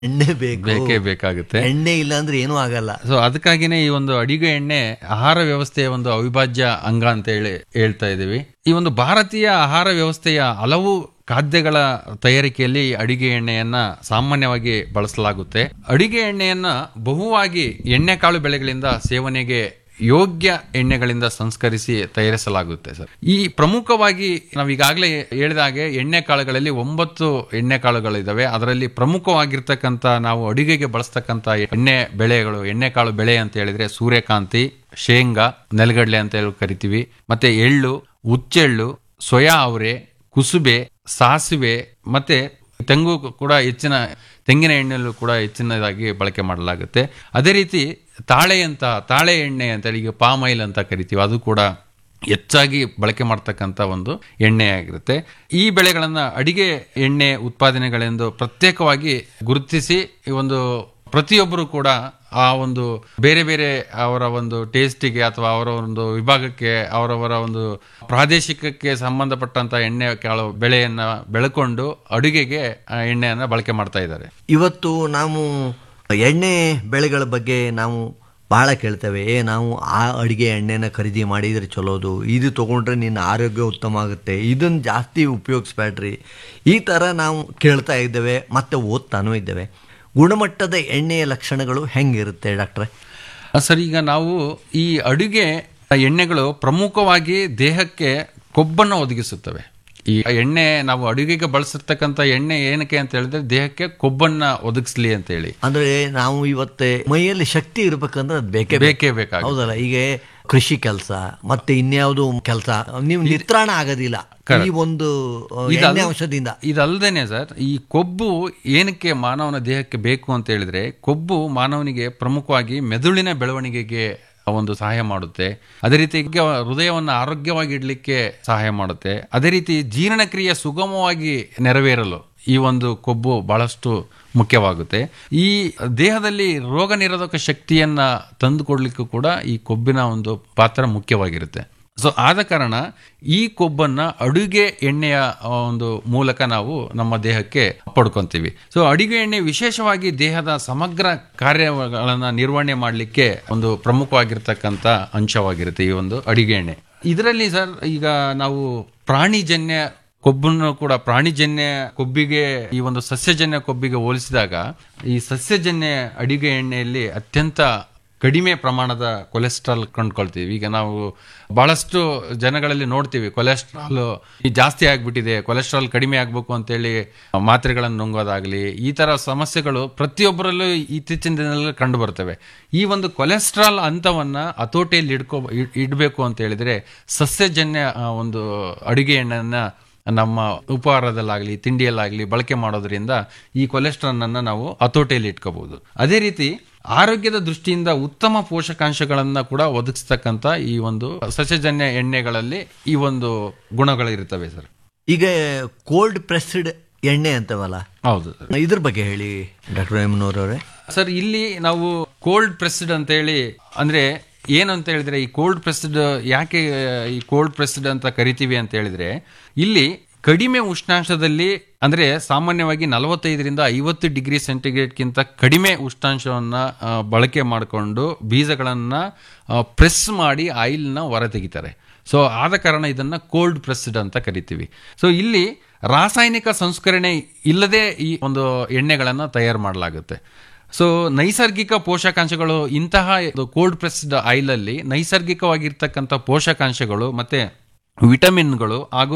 ಎಣ್ಣೆ ಬೇಕು ಬೇಕೇ ಬೇಕಾಗುತ್ತೆ ಎಣ್ಣೆ ಇಲ್ಲ ಅಂದ್ರೆ ಏನೂ ಆಗಲ್ಲ ಸೊ ಅದಕ್ಕಾಗಿನೇ ಈ ಒಂದು ಅಡಿಗೆ ಎಣ್ಣೆ ಆಹಾರ ವ್ಯವಸ್ಥೆಯ ಒಂದು ಅವಿಭಾಜ್ಯ ಅಂಗ ಅಂತ ಹೇಳಿ ಹೇಳ್ತಾ ಇದ್ದೀವಿ ಈ ಒಂದು ಭಾರತೀಯ ಆಹಾರ ವ್ಯವಸ್ಥೆಯ ಹಲವು ಖಾದ್ಯಗಳ ತಯಾರಿಕೆಯಲ್ಲಿ ಅಡಿಗೆ ಎಣ್ಣೆಯನ್ನ ಸಾಮಾನ್ಯವಾಗಿ ಬಳಸಲಾಗುತ್ತೆ ಅಡಿಗೆ ಎಣ್ಣೆಯನ್ನ ಬಹುವಾಗಿ ಎಣ್ಣೆಕಾಳು ಬೆಳೆಗಳಿಂದ ಸೇವನೆಗೆ ಯೋಗ್ಯ ಎಣ್ಣೆಗಳಿಂದ ಸಂಸ್ಕರಿಸಿ ತಯಾರಿಸಲಾಗುತ್ತೆ ಸರ್ ಈ ಪ್ರಮುಖವಾಗಿ ನಾವು ಈಗಾಗಲೇ ಹೇಳಿದ ಹಾಗೆ ಎಣ್ಣೆ ಕಾಳುಗಳಲ್ಲಿ ಒಂಬತ್ತು ಎಣ್ಣೆ ಕಾಳುಗಳಿದಾವೆ ಅದರಲ್ಲಿ ಪ್ರಮುಖವಾಗಿರ್ತಕ್ಕಂಥ ನಾವು ಅಡುಗೆಗೆ ಬಳಸ್ತಕ್ಕಂಥ ಎಣ್ಣೆ ಬೆಳೆಗಳು ಎಣ್ಣೆಕಾಳು ಬೆಳೆ ಅಂತ ಹೇಳಿದ್ರೆ ಸೂರ್ಯಕಾಂತಿ ಶೇಂಗಾ ನೆಲಗಡಲೆ ಅಂತ ಹೇಳಿ ಕರಿತೀವಿ ಮತ್ತೆ ಎಳ್ಳು ಉಚ್ಚೆಳ್ಳು ಸೊಯಾ ಅವರೆ ಕುಸುಬೆ ಸಾಸಿವೆ ಮತ್ತೆ ತೆಂಗು ಕೂಡ ಹೆಚ್ಚಿನ ತೆಂಗಿನ ಎಣ್ಣೆಯಲ್ಲೂ ಕೂಡ ಹೆಚ್ಚಿನದಾಗಿ ಬಳಕೆ ಮಾಡಲಾಗುತ್ತೆ ಅದೇ ರೀತಿ ತಾಳೆ ಅಂತ ತಾಳೆ ಎಣ್ಣೆ ಅಂತ ಈಗ ಪಾಮ್ ಆಯಿಲ್ ಅಂತ ಕರಿತೀವಿ ಅದು ಕೂಡ ಹೆಚ್ಚಾಗಿ ಬಳಕೆ ಮಾಡ್ತಕ್ಕಂಥ ಒಂದು ಎಣ್ಣೆ ಆಗಿರುತ್ತೆ ಈ ಬೆಳೆಗಳನ್ನು ಅಡಿಗೆ ಎಣ್ಣೆ ಉತ್ಪಾದನೆಗಳೆಂದು ಪ್ರತ್ಯೇಕವಾಗಿ ಗುರುತಿಸಿ ಈ ಒಂದು ಪ್ರತಿಯೊಬ್ಬರು ಕೂಡ ಆ ಒಂದು ಬೇರೆ ಬೇರೆ ಅವರ ಒಂದು ಟೇಸ್ಟಿಗೆ ಅಥವಾ ಅವರ ಒಂದು ವಿಭಾಗಕ್ಕೆ ಅವರವರ ಒಂದು ಪ್ರಾದೇಶಿಕಕ್ಕೆ ಸಂಬಂಧಪಟ್ಟಂತ ಎಣ್ಣೆ ಕಾಳು ಬೆಳೆಯನ್ನ ಬೆಳ್ಕೊಂಡು ಅಡುಗೆಗೆ ಆ ಎಣ್ಣೆಯನ್ನ ಬಳಕೆ ಮಾಡ್ತಾ ಇದ್ದಾರೆ ಇವತ್ತು ನಾವು ಎಣ್ಣೆ ಬೆಳೆಗಳ ಬಗ್ಗೆ ನಾವು ಬಹಳ ಕೇಳ್ತೇವೆ ಏ ನಾವು ಆ ಅಡಿಗೆ ಎಣ್ಣೆನ ಖರೀದಿ ಮಾಡಿದರೆ ಚಲೋದು ಇದು ತೊಗೊಂಡ್ರೆ ನಿನ್ನ ಆರೋಗ್ಯ ಉತ್ತಮ ಆಗುತ್ತೆ ಇದನ್ನು ಜಾಸ್ತಿ ಉಪಯೋಗಿಸ್ಬೇಡ್ರಿ ಈ ಥರ ನಾವು ಕೇಳ್ತಾ ಇದ್ದೇವೆ ಮತ್ತೆ ಓದ್ತಾನೂ ಇದ್ದೇವೆ ಗುಣಮಟ್ಟದ ಎಣ್ಣೆಯ ಲಕ್ಷಣಗಳು ಹೆಂಗಿರುತ್ತೆ ಡಾಕ್ಟ್ರೆ ಆ, ಸರ್ ಈಗ ನಾವು ಈ ಅಡುಗೆ ಎಣ್ಣೆಗಳು ಪ್ರಮುಖವಾಗಿ ದೇಹಕ್ಕೆ ಕೊಬ್ಬನ್ನು ಒದಗಿಸುತ್ತವೆ ಈ ಎಣ್ಣೆ ನಾವು ಅಡುಗೆಗೆ ಬಳಸಿರ್ತಕ್ಕಂಥ ಎಣ್ಣೆ ಏನಕ್ಕೆ ಅಂತ ಹೇಳಿದ್ರೆ ದೇಹಕ್ಕೆ ಕೊಬ್ಬನ್ನ ಒದಗಿಸ್ಲಿ ಅಂತ ಹೇಳಿ ಅಂದ್ರೆ ನಾವು ಇವತ್ತೆ ಮೈಯಲ್ಲಿ ಶಕ್ತಿ ಇರ್ಬೇಕಂದ್ರೆ ಅದು ಬೇಕೇ ಬೇಕು. ಬೇಕೇ ಬೇಕಾಗುತ್ತೆ ಹೌದಲ್ಲ ಈಗ ಕೃಷಿ ಕೆಲಸ ಮತ್ತೆ ಇನ್ಯಾವುದು ಕೆಲಸ ನೀವು ನಿತ್ರಾಣ ಆಗೋದಿಲ್ಲ ಈ ಒಂದು ಅಹ್, ಎಣ್ಣೆ ಅಂಶದಿಂದ ಇದಲ್ದೇನೆ ಸರ್ ಈ ಕೊಬ್ಬು ಏನಕ್ಕೆ ಮಾನವನ ದೇಹಕ್ಕೆ ಬೇಕು ಅಂತ ಹೇಳಿದ್ರೆ ಕೊಬ್ಬು ಮಾನವನಿಗೆ ಪ್ರಮುಖವಾಗಿ ಮೆದುಳಿನ ಬೆಳವಣಿಗೆಗೆ ಒಂದು ಸಹಾಯ ಮಾಡುತ್ತೆ ಅದೇ ರೀತಿ ಈಗ ಹೃದಯವನ್ನು ಆರೋಗ್ಯವಾಗಿ ಇಡ್ಲಿಕ್ಕೆ ಸಹಾಯ ಮಾಡುತ್ತೆ ಅದೇ ರೀತಿ ಜೀರ್ಣಕ್ರಿಯೆ ಸುಗಮವಾಗಿ ನೆರವೇರಲು ಈ ಒಂದು ಕೊಬ್ಬು ಬಹಳಷ್ಟು ಮುಖ್ಯವಾಗುತ್ತೆ ಈ ದೇಹದಲ್ಲಿ ರೋಗ ನಿರೋಧಕ ಶಕ್ತಿಯನ್ನ ತಂದುಕೊಡ್ಲಿಕ್ಕೂ ಕೂಡ ಈ ಕೊಬ್ಬಿನ ಒಂದು ಪಾತ್ರ ಮುಖ್ಯವಾಗಿರುತ್ತೆ ಸೊ ಆದ ಕಾರಣ ಈ ಕೊಬ್ಬನ್ನ ಅಡುಗೆ ಎಣ್ಣೆಯ ಆ, ಒಂದು ಮೂಲಕ ನಾವು ನಮ್ಮ ದೇಹಕ್ಕೆ ಪಡ್ಕೊಂತೀವಿ ಸೊ ಅಡುಗೆ ಎಣ್ಣೆ ವಿಶೇಷವಾಗಿ ದೇಹದ ಸಮಗ್ರ ಕಾರ್ಯಗಳನ್ನ ನಿರ್ವಹಣೆ ಮಾಡಲಿಕ್ಕೆ ಒಂದು ಪ್ರಮುಖವಾಗಿರ್ತಕ್ಕಂಥ ಅಂಶವಾಗಿರುತ್ತೆ ಈ ಒಂದು ಅಡುಗೆ ಎಣ್ಣೆ ಇದರಲ್ಲಿ ಸರ್ ಈಗ ನಾವು ಪ್ರಾಣಿಜನ್ಯ ಕೊಬ್ಬನ್ನು ಕೂಡ ಪ್ರಾಣಿಜನ್ಯ ಕೊಬ್ಬಿಗೆ ಈ ಒಂದು ಸಸ್ಯಜನ್ಯ ಕೊಬ್ಬಿಗೆ ಹೋಲಿಸಿದಾಗ ಈ ಸಸ್ಯಜನ್ಯ ಅಡಿಗೆ ಎಣ್ಣೆಯಲ್ಲಿ ಅತ್ಯಂತ ಕಡಿಮೆ ಪ್ರಮಾಣದ ಕೊಲೆಸ್ಟ್ರಾಲ್ ಕಂಡುಕೊಳ್ತೀವಿ ಈಗ ನಾವು ಬಹಳಷ್ಟು ಜನಗಳಲ್ಲಿ ನೋಡ್ತೀವಿ ಕೊಲೆಸ್ಟ್ರಾಲ್ ಜಾಸ್ತಿ ಆಗ್ಬಿಟ್ಟಿದೆ ಕೊಲೆಸ್ಟ್ರಾಲ್ ಕಡಿಮೆ ಆಗ್ಬೇಕು ಅಂತೇಳಿ ಮಾತ್ರೆಗಳನ್ನು ನುಂಗೋದಾಗ್ಲಿ ಈ ತರ ಸಮಸ್ಯೆಗಳು ಪ್ರತಿಯೊಬ್ಬರಲ್ಲೂ ಇತ್ತೀಚಿನ ದಿನದಲ್ಲಿ ಕಂಡು ಬರ್ತವೆ ಈ ಒಂದು ಕೊಲೆಸ್ಟ್ರಾಲ್ ಹಂತವನ್ನ ಹತೋಟಿಯಲ್ಲಿ ಇಡ್ಕೋ ಇಡ್- ಇಡ್ಬೇಕು ಅಂತ ಹೇಳಿದ್ರೆ ಸಸ್ಯಜನ್ಯ ಆ, ಒಂದು ಅಡುಗೆ ಎಣ್ಣೆಯನ್ನ ನಮ್ಮ ಉಪಹಾರದಲ್ಲಾಗಲಿ ತಿಂಡಿಯಲ್ಲಾಗಲಿ ಬಳಕೆ ಮಾಡೋದ್ರಿಂದ ಈ ಕೊಲೆಸ್ಟ್ರಾಲ್ ಅನ್ನ ನಾವು ಹತೋಟಿಯಲ್ಲಿ ಇಟ್ಕೋಬಹುದು ಅದೇ ರೀತಿ ಆರೋಗ್ಯದ ದೃಷ್ಟಿಯಿಂದ ಉತ್ತಮ ಪೋಷಕಾಂಶಗಳನ್ನ ಕೂಡ ಒದಗಿಸ್ತಕ್ಕಂಥ ಈ ಒಂದು ಸಸ್ಯಜನ್ಯ ಎಣ್ಣೆಗಳಲ್ಲಿ ಈ ಒಂದು ಗುಣಗಳಿರ್ತವೆ ಸರ್ ಈಗ ಕೋಲ್ಡ್ ಪ್ರೆಸ್ಡ್ ಎಣ್ಣೆ ಅಂತವಲ್ಲ ಹೌದು ಸರ್ ಇದ್ರ ಬಗ್ಗೆ ಹೇಳಿ ಡಾಕ್ಟರ್ ರೇಮನೂರವರೇ ಸರ್ ಇಲ್ಲಿ ನಾವು ಕೋಲ್ಡ್ ಪ್ರೆಸ್ಡ್ ಅಂತ ಹೇಳಿ ಅಂದ್ರೆ ಏನು ಅಂತ ಹೇಳಿದ್ರೆ ಈ ಕೋಲ್ಡ್ ಪ್ರೆಸ್ಡ್ ಯಾಕೆ ಈ ಕೋಲ್ಡ್ ಪ್ರೆಸ್ಡ್ ಅಂತ ಕರಿತೀವಿ ಅಂತ ಹೇಳಿದ್ರೆ ಇಲ್ಲಿ ಕಡಿಮೆ ಉಷ್ಣಾಂಶದಲ್ಲಿ ಅಂದ್ರೆ ಸಾಮಾನ್ಯವಾಗಿ ನಲವತ್ತೈದರಿಂದ ಐವತ್ತು ಡಿಗ್ರಿ ಸೆಂಟಿಗ್ರೇಡ್ಗಿಂತ ಕಡಿಮೆ ಉಷ್ಣಾಂಶವನ್ನ ಆ, ಬಳಕೆ ಮಾಡಿಕೊಂಡು ಬೀಜಗಳನ್ನ ಪ್ರೆಸ್ ಮಾಡಿ ಆಯಿಲ್ನ ಹೊರತೆಗಿತಾರೆ ಸೊ ಆದ ಕಾರಣ ಇದನ್ನ ಕೋಲ್ಡ್ ಪ್ರೆಸ್ಡ್ ಅಂತ ಕರಿತೀವಿ ಸೊ ಇಲ್ಲಿ ರಾಸಾಯನಿಕ ಸಂಸ್ಕರಣೆ ಇಲ್ಲದೆ ಈ ಒಂದು ಎಣ್ಣೆಗಳನ್ನು ತಯಾರು ಮಾಡಲಾಗುತ್ತೆ ಸೊ ನೈಸರ್ಗಿಕ ಪೋಷಕಾಂಶಗಳು ಇಂತಹ ಕೋಲ್ಡ್ ಪ್ರೆಸ್ಡ್ ಆಯಿಲ್ ಅಲ್ಲಿ ನೈಸರ್ಗಿಕವಾಗಿರ್ತಕ್ಕಂಥ ಪೋಷಕಾಂಶಗಳು ಮತ್ತೆ ವಿಟಮಿನ್ಗಳು ಹಾಗೂ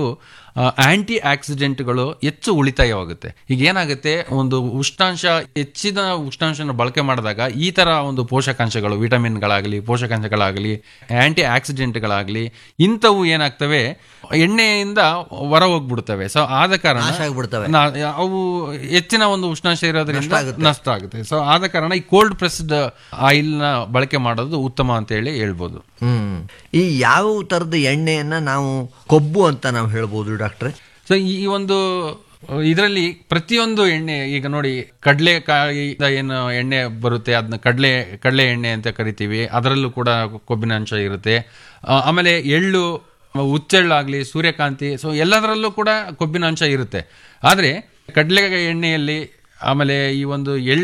ಆಂಟಿ ಆಕ್ಸಿಡೆಂಟ್ಗಳು ಹೆಚ್ಚು ಉಳಿತಾಯವಾಗುತ್ತೆ ಈಗ ಏನಾಗುತ್ತೆ ಒಂದು ಉಷ್ಣಾಂಶ ಹೆಚ್ಚಿನ ಉಷ್ಣಾಂಶನ ಬಳಕೆ ಮಾಡಿದಾಗ ಈ ತರ ಒಂದು ಪೋಷಕಾಂಶಗಳು ವಿಟಮಿನ್ಗಳಾಗಲಿ ಪೋಷಕಾಂಶಗಳಾಗಲಿ ಆಂಟಿ ಆಕ್ಸಿಡೆಂಟ್ಗಳಾಗಲಿ ಇಂಥವು ಏನಾಗ್ತವೆ ಎಣ್ಣೆಯಿಂದ ಹೊರ ಹೋಗ್ಬಿಡ್ತವೆ ಸೊ ಆದ ಕಾರಣ ನಾಶ ಆಗ್ಬಿಡ್ತವೆ. ನಾ- ಅವು ಹೆಚ್ಚಿನ ಒಂದು ಉಷ್ಣಾಂಶ ಇರೋದ್ರಿಂದ ನಷ್ಟ ಆಗುತ್ತೆ ಸೊ ಆದ ಕಾರಣ ಈ ಕೋಲ್ಡ್ ಪ್ರೆಸ್ಡ್ ಆಯಿಲ್ ನ ಬಳಕೆ ಮಾಡೋದು ಉತ್ತಮ ಅಂತ ಹೇಳಿ ಹೇಳ್ಬೋದು ಹ್ಮ್ ಈ ಯಾವ ತರದ ಎಣ್ಣೆಯನ್ನ ನಾವು ಕೊಬ್ಬು ಅಂತ ನಾವು ಹೇಳ್ಬೋದು ಡಾಕ್ಟ್ರೆ ಸೊ ಈ ಒಂದು ಇದರಲ್ಲಿ ಪ್ರತಿಯೊಂದು ಎಣ್ಣೆ ಈಗ ನೋಡಿ ಕಡಲೆಕಾಯಿ ಏನು ಎಣ್ಣೆ ಬರುತ್ತೆ ಅದನ್ನ ಕಡಲೆ ಕಡಲೆ ಎಣ್ಣೆ ಅಂತ ಕರಿತೀವಿ ಅದರಲ್ಲೂ ಕೂಡ ಕೊಬ್ಬಿನ ಅಂಶ ಇರುತ್ತೆ ಆ, ಆಮೇಲೆ ಎಳ್ಳು ಉಚ್ಚೆಳ್ಳಾಗ್ಲಿ ಸೂರ್ಯಕಾಂತಿ ಸೊ ಎಲ್ಲದರಲ್ಲೂ ಕೂಡ ಕೊಬ್ಬಿನ ಅಂಶ ಇರುತ್ತೆ ಆದರೆ ಕಡಲೆ ಎಣ್ಣೆಯಲ್ಲಿ ಆಮೇಲೆ ಈ ಒಂದು ಎಳ್ಳು